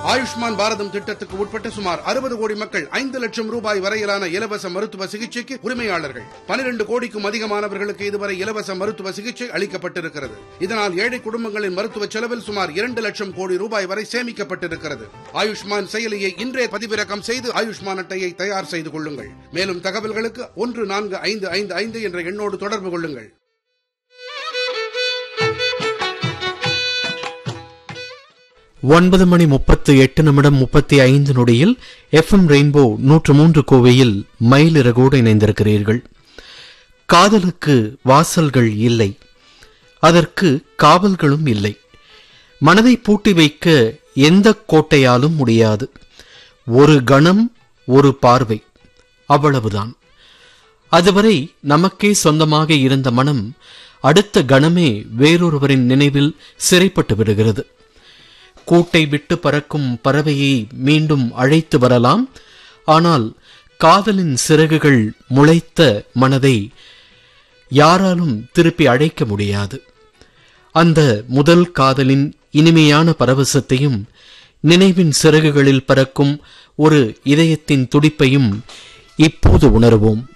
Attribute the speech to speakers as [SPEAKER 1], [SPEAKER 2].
[SPEAKER 1] ஆயுஷ்மான் பாரதம் திட்டத்துக்கு உட்பட்ட சுமார் அறுபது கோடி மக்கள் ஐந்து லட்சம் ரூபாய் வரையிலான இலவச மருத்துவ சிகிச்சைக்கு உரிமையாளர்கள் பனிரெண்டு கோடிக்கும் அதிகமானவர்களுக்கு இதுவரை இலவச மருத்துவ சிகிச்சை அளிக்கப்பட்டிருக்கிறது இதனால் ஏழை குடும்பங்களின் மருத்துவ செலவில் சுமார் இரண்டு லட்சம் கோடி ரூபாய் வரை சேமிக்கப்பட்டிருக்கிறது ஆயுஷ்மான் செயலியை இன்றே பதிவிறக்கம் செய்து ஆயுஷ்மான் அட்டையை தயார் செய்து கொள்ளுங்கள் மேலும் தகவல்களுக்கு ஒன்று நான்கு ஐந்து ஐந்து ஐந்து என்ற எண்ணோடு தொடர்பு கொள்ளுங்கள்
[SPEAKER 2] ஒன்பது மணி முப்பத்து எட்டு நிமிடம் முப்பத்தி ஐந்து நொடியில் எஃப்எம் ரெயின்போ நூற்று மூன்று கோவையில் மயிலிறகோடு இணைந்திருக்கிறீர்கள் காதலுக்கு வாசல்கள் இல்லை அதற்கு காவல்களும் இல்லை மனதை பூட்டி வைக்க எந்த கோட்டையாலும் முடியாது ஒரு கணம் ஒரு பார்வை அவ்வளவுதான் அதுவரை நமக்கே சொந்தமாக இருந்த மனம் அடுத்த கணமே வேறொருவரின் நினைவில் சிறைப்பட்டு விடுகிறது கூட்டை விட்டு பறக்கும் பறவையை மீண்டும் அழைத்து வரலாம் ஆனால் காதலின் சிறகுகள் முளைத்த மனதை யாராலும் திருப்பி அழைக்க முடியாது அந்த முதல் காதலின் இனிமையான பரவசத்தையும் நினைவின் சிறகுகளில் பறக்கும் ஒரு இதயத்தின் துடிப்பையும் இப்போது உணர்வோம்